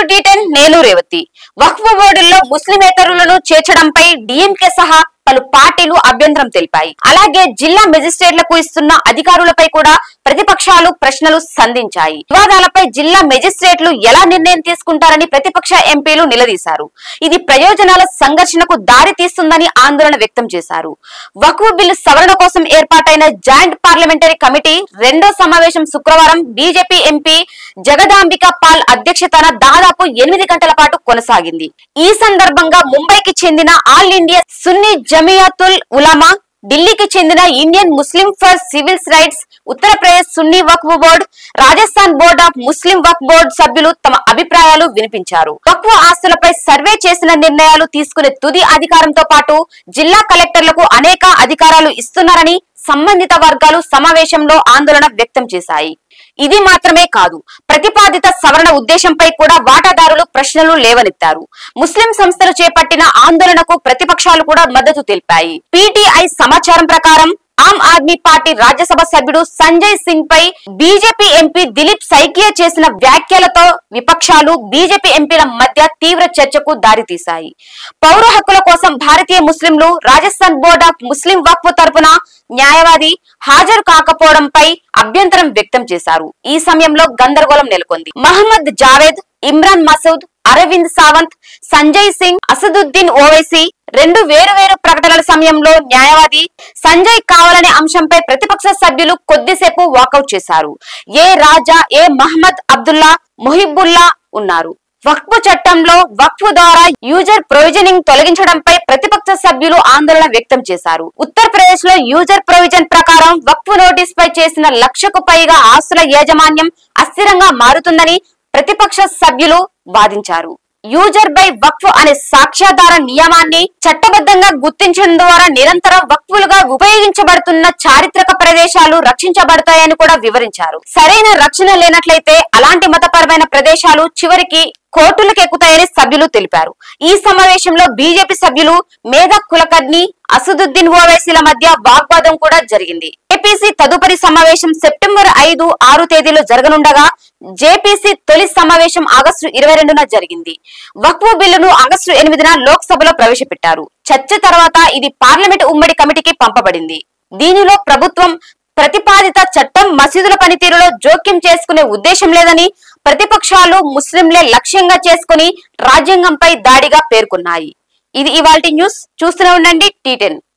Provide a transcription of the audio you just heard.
డీటెన్ నేను రేవతి వక్ఫ్ బోర్డుల్లో ముస్లిమేతరులను చేర్చడంపై డిఎంకే సహా పలు పార్టీలు అభ్యంతరం తెలిపాయి అలాగే జిల్లా మెజిస్ట్రేట్లకు ఇస్తున్న అధికారులపై కూడా ప్రతిపక్షాలు ప్రశ్నలు సంధించాయి వివాదాలపై జిల్లా మెజిస్ట్రేట్లు ఎలా నిర్ణయం తీసుకుంటారని ప్రతిపక్ష ఎంపీలు నిలదీశారు ఇది ప్రయోజనాల సంఘర్షణకు దారి తీస్తుందని ఆందోళన వ్యక్తం చేశారు వక్ఫ్ బిల్లు సవరణ కోసం ఏర్పాటైన జాయింట్ పార్లమెంటరీ కమిటీ రెండో సమావేశం శుక్రవారం బీజేపీ ఎంపీ జగదాంబిక పాల్ అధ్యక్షతన దాదాపు ఎనిమిది గంటల పాటు కొనసాగింది ఈ సందర్భంగా ముంబైకి చెందిన ఆల్ ఇండియా సున్నీ జమియాతుల్ ఉలమా ఢిల్లీకి చెందిన Indian Muslim for civils rights Uttar Pradesh Sunni Waqf board Rajasthan board of Muslim Waqf board సభ్యులు తమ అభిప్రాయాలు వినిపించారు వక్ఫ్ ఆస్తులపై సర్వే చేసిన నిర్ణయాలు తీసుకునే తుది అధికారంతో పాటు జిల్లా కలెక్టర్లకు అనేక అధికారాలు ఇస్తున్నారని సంబంధిత వర్గాలు సమావేశంలో ఆందోళన వ్యక్తం చేశాయి ఇది మాత్రమే కాదు ప్రతిపాదిత సవరణ ఉద్దేశంపై కూడా వాటాదారులు ప్రశ్నలు లేవనెత్తారు ముస్లిం సంస్థలు చేపట్టిన ఆందోళనకు ప్రతిపక్షాలు కూడా మద్దతు తెలిపాయి పీటీఐ సమాచారం ప్రకారం ఆమ్ ఆద్మీ పార్టీ రాజ్యసభ సభ్యుడు సంజయ్ సింగ్ పై బీజేపీ ఎంపీ దిలీప్ సైకియా చేసిన వ్యాఖ్యలతో విపక్షాలు బీజేపీ ఎంపీల మధ్య తీవ్ర చర్చకు దారితీశాయి పౌర హక్కుల కోసం భారతీయ ముస్లింలు Rajasthan board of Muslim Waqf తరపున న్యాయవాది హాజరు కాకపోవడంపై అభ్యంతరం వ్యక్తం చేశారు ఈ సమయంలో గందరగోళం నెలకొంది మహమ్మద్ జావేద్ ఇమ్రాన్ మసూద్ అరవింద్ సావంత్ సంజయ్ సింగ్ అసదుద్దీన్ ఓవైసీ రెండు వేరు వేరు ప్రకటనల సమయంలో న్యాయవాది సంజయ్ కావాలనే అంశంపై ప్రతిపక్ష సభ్యులు కొద్దిసేపు వాకౌట్ చేశారు ఏ రాజా ఏ మహమ్మద్ అబ్దుల్లా ముహిబుల్లా ఉన్నారు వక్ఫ్ చట్టంలో వక్ఫ్ ద్వారా యూజర్ ప్రొవిజనింగ్ తొలగించడంపై ప్రతిపక్ష సభ్యులు ఆందోళన వ్యక్తం చేశారు ఉత్తరప్రదేశ్ లో యూజర్ ప్రొవిజన్ ప్రకారం వక్ఫ్ నోటీస్ పై చేసిన లక్షకు పైగా ఆస్తుల యాజమాన్యం అస్థిరంగా మారుతుందని ప్రతిపక్ష సభ్యులు వాదించారు యూజర్ బై వక్ఫ్ అనే సాక్ష్యాధార నియమాన్ని చట్టబద్ధంగా గుర్తించడం ద్వారా నిరంతరం వక్ఫులుగా ఉపయోగించబడుతున్న చారిత్రక ప్రదేశాలు రక్షించబడతాయని కూడా వివరించారు సరైన రక్షణ లేనట్లయితే అలాంటి మతపరమైన ప్రదేశాలు చివరికి కోర్టులకు ఎక్కుతాయని సభ్యులు తెలిపారు ఈ సమావేశంలో బీజేపీ సభ్యులు మేధా కులకర్ణి అసదుద్దీన్ ఓవైసీల మధ్య వాగ్వాదం కూడా జరిగింది ఏపీసీ తదుపరి సమావేశం సెప్టెంబర్ ఐదు ఆరు తేదీలో జరగనుండగా జేపీసీ తొలి సమావేశం ఆగస్టు ఇరవై రెండున జరిగింది వక్ఫ్ బిల్లును ఆగస్టు ఎనిమిదిన లోక్సభలో ప్రవేశపెట్టారు చర్చ తర్వాత ఇది పార్లమెంట్ ఉమ్మడి కమిటీకి పంపబడింది దీనిలో ప్రభుత్వం ప్రతిపాదిత చట్టం మసీదుల పనితీరులో జోక్యం చేసుకునే ఉద్దేశం లేదని ప్రతిపక్షాలు ముస్లింలే లక్ష్యంగా చేసుకుని రాజ్యాంగంపై దాడిగా పేర్కొన్నాయి ఇది ఇవాల్టి న్యూస్ చూస్తూనే ఉండండి టీ